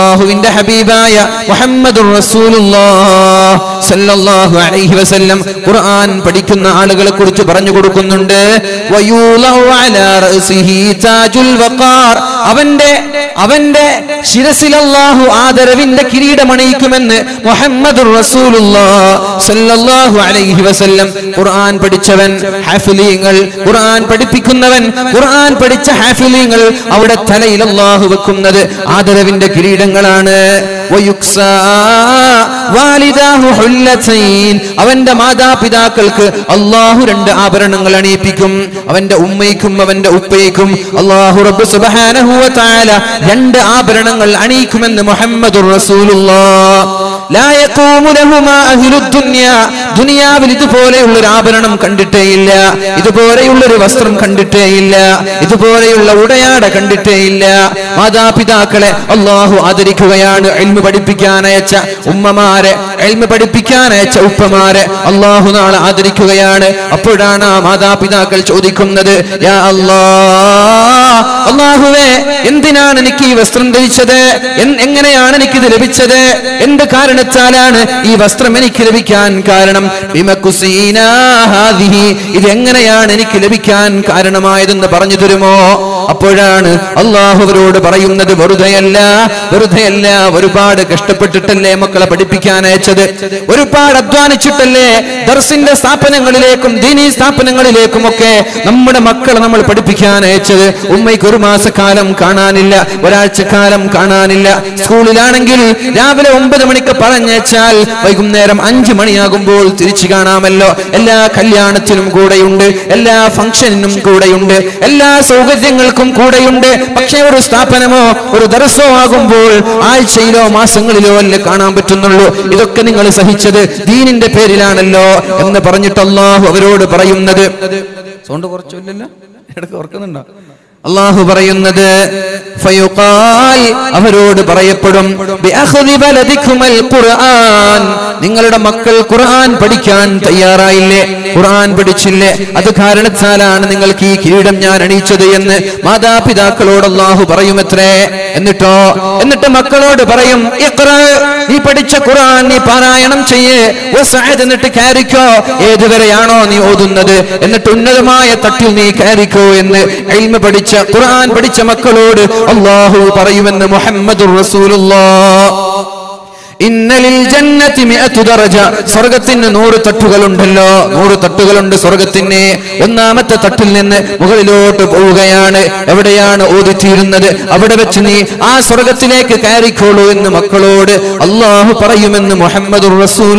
അള്ളാഹുവിന്റെ ഹബീബായ മുഹമ്മദുർ റസൂലുള്ളാഹ് സല്ലല്ലാഹു അലൈഹി വസല്ലം ഖുർആൻ പഠിക്കുന്ന ആളുകളെ കുറിച്ച് പറഞ്ഞു കൊടുക്കുന്നുണ്ട് വയൂലഉ അലാ റഅസിഹി താജുൽ വഖാർ അവന്റെ അവന്റെ ശിരസിൽ അല്ലാഹു ആദരവിന്റെ കിരീടമണിയിക്കുമെന്ന് മുഹമ്മദുർ റസൂലുള്ളാഹ് സല്ലല്ലാഹു അലൈഹി വസല്ലം ഖുർആൻ പഠിച്ചവൻ ഹാഫിലീങ്ങൾ ഖുർആൻ പഠിപ്പിക്കുന്നവൻ ഖുർആൻ പഠിച്ച ഹാഫിലീങ്ങൾ അവിടെ തലയിൽ അല്ലാഹു വെക്കുന്നത് ആദരവിന്റെ കിരീടങ്ങളാണ് വയുക്സാ വാലിദാഹു ഹുല്ലത്തൈൻ. അവന്റെ മാതാപിതാക്കൾക്ക് അള്ളാഹു രണ്ട് ആഭരണങ്ങൾ അണിയിപ്പിക്കും അവന്റെ ഉമ്മയ്ക്കും അവന്റെ ഉപ്പയ്ക്കും അള്ളാഹു റബ്ബ് സുബ്ഹാനഹു വ തആല രണ്ട് ആഭരണങ്ങൾ അണിയിക്കുമെന്ന് മുഹമ്മദുർ റസൂലുള്ളാഹ് ലാ യഖൂമു ലഹുമാ അഹ്ലുദ് ദുനിയ ദുനിയാവിൽ ഇതുപോലെയുള്ള ഒരു ആഭരണം കണ്ടിട്ടേയില്ല ഇതുപോലെയുള്ള ഒരു വസ്ത്രം കണ്ടിട്ടേയില്ല ഇതുപോലെയുള്ള ഉടയാട കണ്ടിട്ടേയില്ല മാതാപിതാക്കളെ അള്ളാഹു ആദരിക്കുകയാണ് എൽമ് പഠിപ്പിക്കാൻ അയച്ച ഉമ്മമാരെ എൽമ് പഠിപ്പിക്കാൻ അയച്ച ഉപ്പമാരെ അള്ളാഹു നാളെ ആദരിക്കുകയാണ് അപ്പോഴാണ് ആ മാതാപിതാക്കൾ ചോദിക്കുന്നത് യാ അല്ലാ അള്ളാഹുവേ എന്തിനാണ് എനിക്ക് ഈ വസ്ത്രം ധരിച്ചത് എൻ- എങ്ങനെയാണ് എനിക്കിത് ലഭിച്ചത് എന്ത് കാരണത്താലാണ് ഈ വസ്ത്രം എനിക്ക് ലഭിക്കാൻ കാരണം ബിമകുസീനാ ഹാദിഹി. ഇത് എങ്ങനെയാണ് എനിക്ക് ലഭിക്കാൻ കാരണമായതെന്ന് പറഞ്ഞു തരുമോ അപ്പോഴാണ് അള്ളാഹു അവരോട് പറയുന്നത് വെറുതെയല്ല വെറുതെയല്ല ഒരുപാട് കഷ്ടപ്പെട്ടിട്ടല്ലേ മക്കളെ പഠിപ്പിക്കാൻ അയച്ചത് ഒരുപാട് അധ്വാനിച്ചിട്ടല്ലേ ദർസിന്റെ സ്ഥാപനങ്ങളിലേക്കും ദീനീ സ്ഥാപനങ്ങളിലേക്കും ഒക്കെ നമ്മുടെ മക്കളെ നമ്മൾ പഠിപ്പിക്കാൻ അയച്ചത് ഉമ്മയ്ക്ക് ഒരു മാസക്കാലം കാണാനില്ല ഒരാഴ്ചക്കാലം കാണാനില്ല സ്കൂളിലാണെങ്കിൽ രാവിലെ ഒമ്പത് മണിക്ക് പറഞ്ഞയച്ചാൽ വൈകുന്നേരം അഞ്ചു മണിയാകുമ്പോൾ തിരിച്ചു കാണാമല്ലോ എല്ലാ കല്യാണത്തിനും കൂടെയുണ്ട് എല്ലാ ഫംഗ്ഷനും കൂടെയുണ്ട് എല്ലാ സൗകര്യങ്ങൾക്കും കൂടെയുണ്ട് പക്ഷേ ഒരു സ്ഥാപനമോ ഒരു ദർസോ ആകുമ്പോൾ ആഴ്ചയിലോ മാസങ്ങളിലോ അല്ലേ കാണാൻ പറ്റുന്നുള്ളൂ ഇതൊക്കെ നിങ്ങൾ സഹിച്ചത് ദീനിന്റെ പേരിലാണല്ലോ എന്ന് പറഞ്ഞിട്ട് അള്ളാഹു അവരോട് പറയുന്നത് സൗണ്ട് കുറച്ചില്ലല്ലോ ഇടയ്ക്ക് ഓർക്കുന്നുണ്ടോ അള്ളാഹു പറയുന്നത് ഫയുഖാൽ അവരോട് പറയപ്പെടും ബിഅഖ്ദി ബലദിക്കുമൽ ഖുർആൻ നിങ്ങളുടെ മക്കൾ ഖുർആൻ പഠിക്കാൻ തയ്യാറായില്ലേ ഖുർആൻ പഠിച്ചില്ലേ അത് കാരണത്താലാണ് നിങ്ങൾക്ക് ഈ കിരീടം ഞാൻ അണിയിച്ചത് എന്ന് മാതാപിതാക്കളോട് അള്ളാഹു പറയുമത്രേ എന്നിട്ടോ എന്നിട്ട് മക്കളോട് പറയും ഇഖ്റ നീ പഠിച്ച ഖുർആൻ നീ പാരായണം ചെയ്യേ വസഅദ് എന്നിട്ട് കയറിക്കോ ഏതുവരെയാണോ നീ ഓതുന്നത് എന്നിട്ട് ഉന്നതമായ തട്ടിൽ നീ കയറിക്കോ എന്ന് ഇൽമ പഠിച്ച ഖുർആൻ പഠിച്ച മക്കളോട് അള്ളാഹു പറയുമെന്ന് മുഹമ്മദുർ റസൂലുള്ളാഹ് ഇന്നലിൽ ജന്നത്തി മിഅത്തു ദറജ സ്വർഗത്തിന് നൂറ് തട്ടുകളുണ്ടല്ലോ നൂറ് തട്ടുകളുണ്ട് സ്വർഗത്തിന് ഒന്നാമത്തെ തട്ടിൽ നിന്ന് മുകളിലോട്ട് പോവുകയാണ് എവിടെയാണ് ഓതിത്തീരുന്നത് അവിടെ വെച്ച് നീ ആ സ്വർഗത്തിലേക്ക് കയറിക്കോളൂ എന്ന് മക്കളോട് അള്ളാഹു പറയുമെന്ന് മുഹമ്മദ്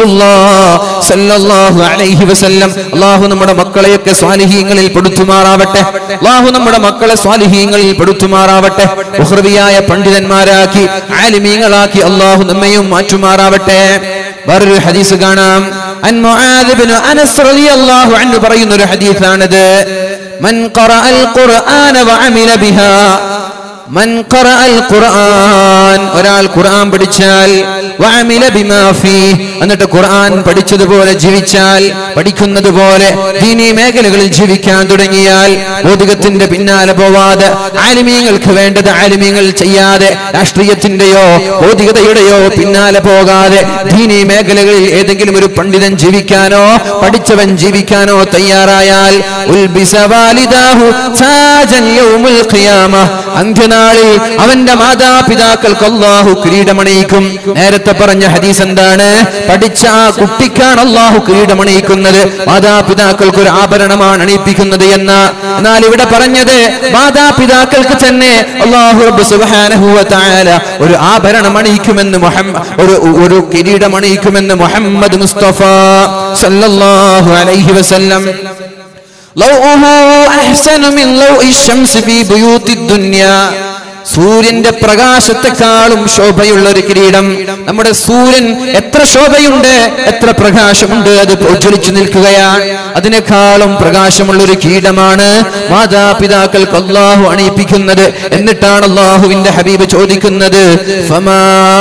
സല്ലല്ലാഹു അലൈഹി വസല്ലം അള്ളാഹു നമ്മുടെ മക്കളെയൊക്കെ സ്വാലിഹീങ്ങളിൽ പെടുത്തുമാറാവട്ടെ അള്ളാഹു നമ്മുടെ മക്കളെ സ്വാലിഹീങ്ങളിൽ പെടുത്തുമാറാവട്ടെ ഉഹ്റവിയായ പണ്ഡിതന്മാരാക്കി ആലിമീങ്ങളാക്കി അള്ളാഹു നമ്മയും മാറ്റുമാറാവട്ടെ വേറൊരു ഹദീസ് കാണാം അൻ മുആദ് ഇബ്നു അനസ് റളിയല്ലാഹു അൻഹു പറയുന്ന ഒരു ഹദീസാണിത് മൻ ഖറഅൽ ഖുർആന വഅമില ബിഹാ മൻ ഖറഅൽ ഖുർആൻ ഒരാൾ ഖുർആൻ പഠിച്ചാൽ വഅമില ബിമാ ഫീ എന്നിട്ട് ഖുർആൻ പഠിച്ചതുപോലെ ജീവിച്ചാൽ പഠിക്കുന്നത് പോലെ ദീനീ മേഖലകളിൽ ജീവിക്കാൻ തുടങ്ങിയാൽ ഭൗതികത്തിന്റെ പിന്നാലെ പോവാതെ ആലിമീങ്ങൾക്ക് വേണ്ടത് ആലിമീങ്ങൾ ചെയ്യാതെ രാഷ്ട്രീയത്തിന്റെയോ ഭൗതികതയുടെയോ പിന്നാലെ പോകാതെ ദീനീ മേഖലകളിൽ ഏതെങ്കിലും ഒരു പണ്ഡിതൻ ജീവിക്കാനോ പഠിച്ചവൻ ജീവിക്കാനോ തയ്യാറായാൽ ഉൽബിസ വാലിദാഹു താജൻ യൗമുൽ ഖിയാമ അന്ത്യനാളിൽ അവന്റെ മാതാപിതാക്കൾക്ക് അള്ളാഹു കിരീടമണിയിക്കും നേരത്തെ പറഞ്ഞ ഹദീസ് എന്താണ് പഠിച്ച ആ കുട്ടിക്കാണ് അള്ളാഹു കിരീടമണിയിക്കുന്നത് മാതാപിതാക്കൾക്ക് ഒരു ആഭരണമാണ് അണിയിപ്പിക്കുന്നത് എന്ന എന്നാൽ ഇവിടെ പറഞ്ഞത് മാതാപിതാക്കൾക്ക് തന്നെ അള്ളാഹു റബ്ബ് സുബ്ഹാനഹു വ തആല ഒരു ആഭരണം അണിയിക്കുമെന്ന് മുഹമ്മദ് ഒരു ഒരു കിരീടം അണിയിക്കുമെന്ന് മുഹമ്മദ് മുസ്തഫ സല്ലല്ലാഹു അലൈഹി വസല്ലം ലൗഹു അഹ്സനു മിൻ ലൗഇ الشمس في بيوت الدنيا സൂര്യന്റെ പ്രകാശത്തെക്കാളും ശോഭയുള്ള ഒരു കിരീടം നമ്മുടെ സൂര്യൻ എത്ര ശോഭയുണ്ട് എത്ര പ്രകാശമുണ്ട് അത് ഉജ്ജ്വലിച്ചു നിൽക്കുകയാണ് അതിനേക്കാളും പ്രകാശമുള്ള ഒരു കിരീടമാണ് മാതാപിതാക്കൾക്ക് അള്ളാഹു അണിയിപ്പിക്കുന്നത് എന്നിട്ടാണ് അള്ളാഹുവിന്റെ ഹബീബ് ചോദിക്കുന്നത് ഫമാ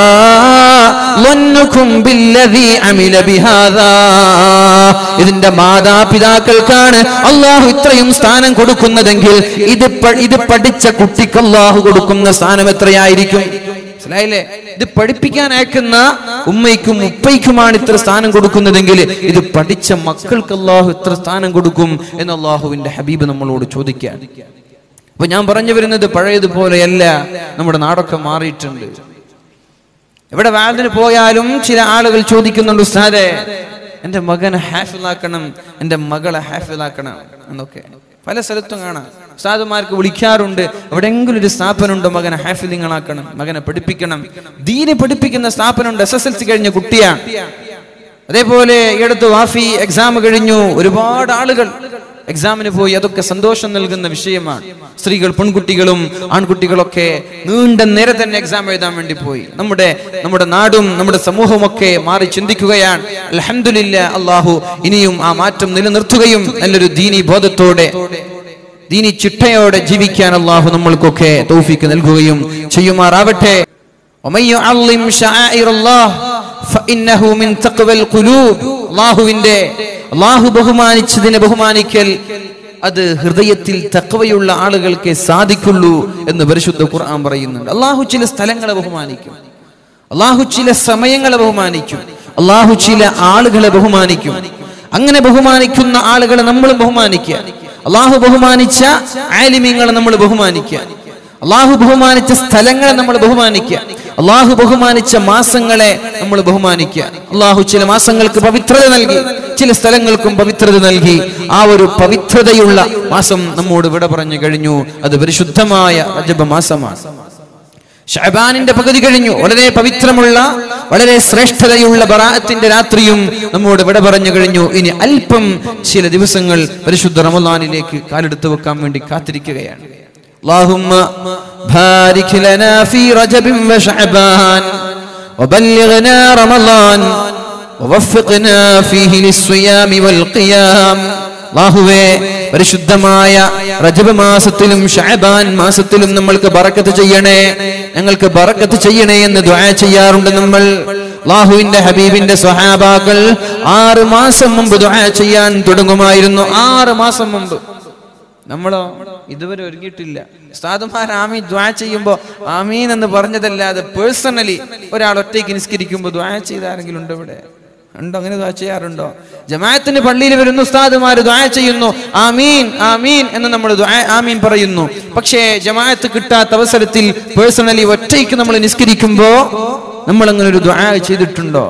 ظنكم بالذي عمل بهذا ഇതിന്റെ മാതാപിതാക്കൾക്കാണ് അള്ളാഹു ഇത്രയും സ്ഥാനം കൊടുക്കുന്നതെങ്കിൽ ഇത് പ- ഇത് പഠിച്ച കുട്ടിക്ക് അള്ളാഹു കൊടുക്കുന്ന സ്ഥാനം എത്രയായിരിക്കും മനസ്സിലായില്ലേ ഇത് പഠിപ്പിക്കാൻ അയക്കുന്ന ഉമ്മയ്ക്കും ഉപ്പയ്ക്കുമാണ് ഇത്ര സ്ഥാനം കൊടുക്കുന്നതെങ്കിൽ ഇത് പഠിച്ച മക്കൾക്ക് അള്ളാഹു ഇത്ര സ്ഥാനം കൊടുക്കും എന്ന് അള്ളാഹുവിന്റെ ഹബീബ് നമ്മളോട് ചോദിക്കാൻ അപ്പൊ ഞാൻ പറഞ്ഞു വരുന്നത് പഴയതുപോലെയല്ല നമ്മുടെ നാടൊക്കെ മാറിയിട്ടുണ്ട് എവിടെ വാതിന് പോയാലും ചില ആളുകൾ ചോദിക്കുന്നുണ്ട് ഉസ്താദെ എന്റെ മകനെ ഹാഫിലാക്കണം എന്റെ മകളെ ഹാഫിലാക്കണം എന്നൊക്കെ പല സ്ഥലത്തും കാണാം ഉസ്താദുമാർക്ക് വിളിക്കാറുണ്ട് എവിടെയെങ്കിലും ഒരു സ്ഥാപനമുണ്ടോ മകനെ ഹാഫിലിങ്ങളാക്കണം മകനെ പഠിപ്പിക്കണം ദീനെ പഠിപ്പിക്കുന്ന സ്ഥാപനമുണ്ട് എസ് എസ് എൽ സി കഴിഞ്ഞ കുട്ടിയാണ് അതേപോലെ ഈ അടുത്ത് വാഫി എക്സാം കഴിഞ്ഞു ഒരുപാട് ആളുകൾ എക്സാമിന് പോയി അതൊക്കെ സന്തോഷം നൽകുന്ന വിഷയമാണ് സ്ത്രീകൾ പെൺകുട്ടികളും ആൺകുട്ടികളൊക്കെ നീണ്ട നേരെ തന്നെ എക്സാം എഴുതാൻ വേണ്ടി പോയി നമ്മുടെ നമ്മുടെ നാടും നമ്മുടെ സമൂഹവും ഒക്കെ മാറി ചിന്തിക്കുകയാണ് അലഹമില്ല അള്ളാഹു ഇനിയും ആ മാറ്റം നിലനിർത്തുകയും നല്ലൊരു ദീനി ബോധത്തോടെ ദീനി ചിട്ടയോടെ ജീവിക്കാൻ അള്ളാഹു നമ്മൾക്കൊക്കെ തൗഫീക്ക് നൽകുകയും ചെയ്യുമാറാവട്ടെ ومن يعظم شعائر الله فإنه من تقوى القلوب അള്ളാഹുവിന്റെ അള്ളാഹു ബഹുമാനിച്ചതിനെ ബഹുമാനിക്കൽ അത് ഹൃദയത്തിൽ തക്കവയുള്ള ആളുകൾക്ക് സാധിക്കുള്ളൂ എന്ന് പരിശുദ്ധ ഖുർആൻ പറയുന്നുണ്ട് അള്ളാഹു ചില സ്ഥലങ്ങളെ ബഹുമാനിക്കും അള്ളാഹു ചില സമയങ്ങളെ ബഹുമാനിക്കും അള്ളാഹു ചില ആളുകളെ ബഹുമാനിക്കും അങ്ങനെ ബഹുമാനിക്കുന്ന ആളുകളെ നമ്മളും ബഹുമാനിക്കുക അള്ളാഹു ബഹുമാനിച്ച ആലിമ്യങ്ങളെ നമ്മൾ ബഹുമാനിക്കുക അള്ളാഹു ബഹുമാനിച്ച സ്ഥലങ്ങളെ നമ്മൾ ബഹുമാനിക്കുക അള്ളാഹു ബഹുമാനിച്ച മാസങ്ങളെ നമ്മൾ ബഹുമാനിക്കുക അള്ളാഹു ചില മാസങ്ങൾക്ക് പവിത്രത നൽകി ചില സ്ഥലങ്ങൾക്കും പവിത്രത നൽകി ആ ഒരു പവിത്രതയുള്ള മാസം നമ്മോട് വിട പറഞ്ഞു കഴിഞ്ഞു അത് പരിശുദ്ധമായ റജബ മാസമാണ് ഷഹബാനിന്റെ പകുതി കഴിഞ്ഞു വളരെ പവിത്രമുള്ള വളരെ ശ്രേഷ്ഠതയുള്ള ബറാഅത്തിന്റെ രാത്രിയും നമ്മോട് വിട പറഞ്ഞു കഴിഞ്ഞു ഇനി അല്പം ചില ദിവസങ്ങൾ പരിശുദ്ധ റമദാനിലേക്ക് കാലെടുത്ത് വെക്കാൻ വേണ്ടി കാത്തിരിക്കുകയാണ് اللهم بارك لنا في رجب وشعبان وبلغنا رمضان ووفقنا فيه للصيام والقيام അള്ളാഹുവേ പരിശുദ്ധമായ റജബ് മാസത്തിലും ഷഅബാൻ മാസത്തിലും നമ്മൾക്ക് ബറക്കത്ത് ചെയ്യണേ ഞങ്ങൾക്ക് ബറക്കത്ത് ചെയ്യണേ എന്ന് ദുആ ചെയ്യാറുണ്ട് നമ്മൾ അള്ളാഹുവിന്റെ ഹബീബിന്റെ സ്വഹാബാക്കൾ ആറ് മാസം മുമ്പ് ദുആ ചെയ്യാൻ തുടങ്ങുമായിരുന്നു ആറ് മാസം മുമ്പ് നമ്മളോ ഇതുവരെ ഒരുങ്ങിയിട്ടില്ല ഉസ്താദുമാർ ആമീൻ ദ്വാ ചെയ്യുമ്പോ ആമീൻ എന്ന് പറഞ്ഞതല്ലാതെ പേഴ്സണലി ഒരാൾ ഒറ്റയ്ക്ക് നിസ്കരിക്കുമ്പോ ദ്വാ ചെയ്ത ആരെങ്കിലും ഉണ്ടോ ഇവിടെ ഉണ്ടോ അങ്ങനെ ദ്വാ ചെയ്യാറുണ്ടോ ജമാഅത്തിന് പള്ളിയിൽ വരുന്ന ഉസ്താദുമാര് ദ്വാ ചെയ്യുന്നു ആമീൻ ആമീൻ എന്ന് നമ്മൾ ആമീൻ പറയുന്നു പക്ഷേ ജമാഅത്ത് കിട്ടാത്ത അവസരത്തിൽ പേഴ്സണലി ഒറ്റയ്ക്ക് നമ്മൾ നിസ്കരിക്കുമ്പോ നമ്മൾ അങ്ങനെ ഒരു ദ്വാ ചെയ്തിട്ടുണ്ടോ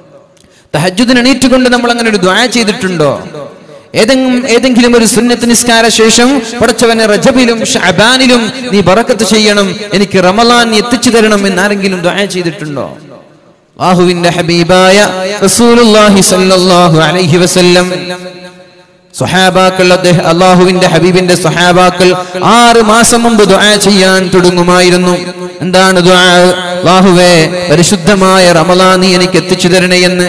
തഹജുദിന് എണീറ്റുകൊണ്ട് നമ്മൾ അങ്ങനെ ഒരു ദ്വാ ചെയ്തിട്ടുണ്ടോ ഏതെങ്കിലും ഏതെങ്കിലും ഒരു സുന്നത്ത് നിസ്കാര ശേഷം പടച്ചവനെ റജബിലും ഷഅബാനിലും നീ ബറക്കത്ത് ചെയ്യണം എനിക്ക് റമലാൻ നീ എത്തിച്ചു തരണം എന്ന് ആരെങ്കിലും ദുആ ചെയ്തിട്ടുണ്ടോ അല്ലാഹുവിന്റെ ഹബീബായ റസൂലുള്ളാഹി സ്വല്ലല്ലാഹു അലൈഹി വസല്ലം സ്വഹാബാക്കൾ അദ്ദേഹം അള്ളാഹുവിന്റെ ഹബീബിന്റെ സ്വഹാബാക്കൾ ആറ് മാസം മുമ്പ് ദുആ ചെയ്യാൻ തുടങ്ങുമായിരുന്നു എന്താണ് ദുആ അല്ലാഹുവേ പരിശുദ്ധമായ റമലാൻ നീ എനിക്ക് എത്തിച്ചു തരണേ എന്ന്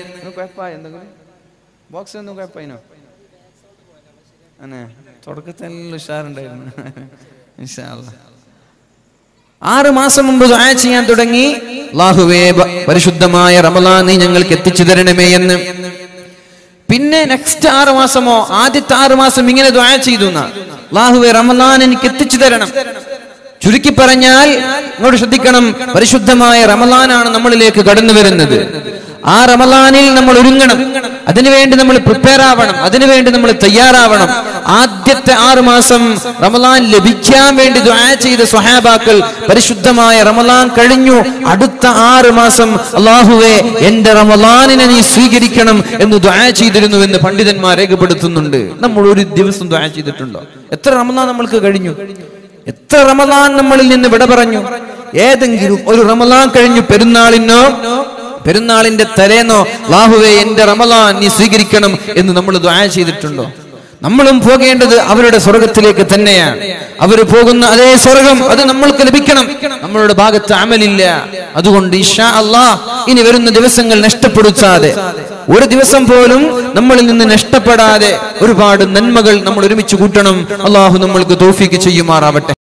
ബോക്സ് ഒന്നും കുഴപ്പമിനോ അനെ തുടക്കത്തിൽ ഉഷാറുണ്ടായിരുന്നു ഇൻഷാ അല്ലാ. ആറ് മാസം മുമ്പ് ദുആ ചെയ്യാൻ തുടങ്ങി അല്ലാഹുവേ ബ- പരിശുദ്ധമായ റമലാൻ നീ ഞങ്ങൾക്ക് എത്തിച്ചു തരണമേ എന്ന് പിന്നെ നെക്സ്റ്റ് ആറ് മാസമോ ആദ്യത്തെ ആറ് മാസം ഇങ്ങനെ ദുആ ചെയ്തു എന്നാ. അല്ലാഹുവേ റമലാൻ എനിക്ക് എത്തിച്ചു തരണം ചുരുക്കി പറഞ്ഞാൽ ഇങ്ങോട്ട് ശ്രദ്ധിക്കണം പരിശുദ്ധമായ റമലാനാണ് നമ്മളിലേക്ക് കടന്നു വരുന്നത് ആ റമലാനിൽ നമ്മൾ ഒരുങ്ങണം അതിനുവേണ്ടി നമ്മൾ പ്രിപ്പയർ ആവണം അതിനുവേണ്ടി നമ്മൾ തയ്യാറാവണം ആദ്യത്തെ ആറ് മാസം റമലാൻ ലഭിക്കാൻ വേണ്ടി ദുആ ചെയ്ത സ്വഹാബാക്കൾ പരിശുദ്ധമായ റമലാൻ കഴിഞ്ഞു അടുത്ത ആറ് മാസം അള്ളാഹുവെ എന്റെ റമലാനിനെ നീ സ്വീകരിക്കണം എന്ന് ദുആ ചെയ്തിരുന്നു എന്ന് പണ്ഡിതന്മാർ രേഖപ്പെടുത്തുന്നുണ്ട് നമ്മൾ ഒരു ദിവസം ദുആ ചെയ്തിട്ടുണ്ടോ എത്ര റമലാൻ നമ്മൾക്ക് കഴിഞ്ഞു എത്ര റമലാൻ നമ്മളിൽ നിന്ന് വിട പറഞ്ഞു ഏതെങ്കിലും ഒരു റമലാൻ കഴിഞ്ഞു പെരുന്നാളിനോ പെരുന്നാളിന്റെ തലേന്നോ ലാഹുവേ എന്റെ റമലാൻ നീ സ്വീകരിക്കണം എന്ന് നമ്മൾ ദ്വാ ചെയ്തിട്ടുണ്ടോ നമ്മളും പോകേണ്ടത് അവരുടെ സ്വർഗത്തിലേക്ക് തന്നെയാണ് അവർ പോകുന്ന അതേ സ്വർഗം അത് നമ്മൾക്ക് ലഭിക്കണം നമ്മളുടെ ഭാഗത്ത് അമലില്ല അതുകൊണ്ട് ഇഷാ അള്ളാഹ് ഇനി വരുന്ന ദിവസങ്ങൾ നഷ്ടപ്പെടുത്താതെ ഒരു ദിവസം പോലും നമ്മളിൽ നിന്ന് നഷ്ടപ്പെടാതെ ഒരുപാട് നന്മകൾ നമ്മൾ ഒരുമിച്ച് കൂട്ടണം അള്ളാഹു നമ്മൾക്ക് തോഫിക്ക് ചെയ്യുമാറാവട്ടെ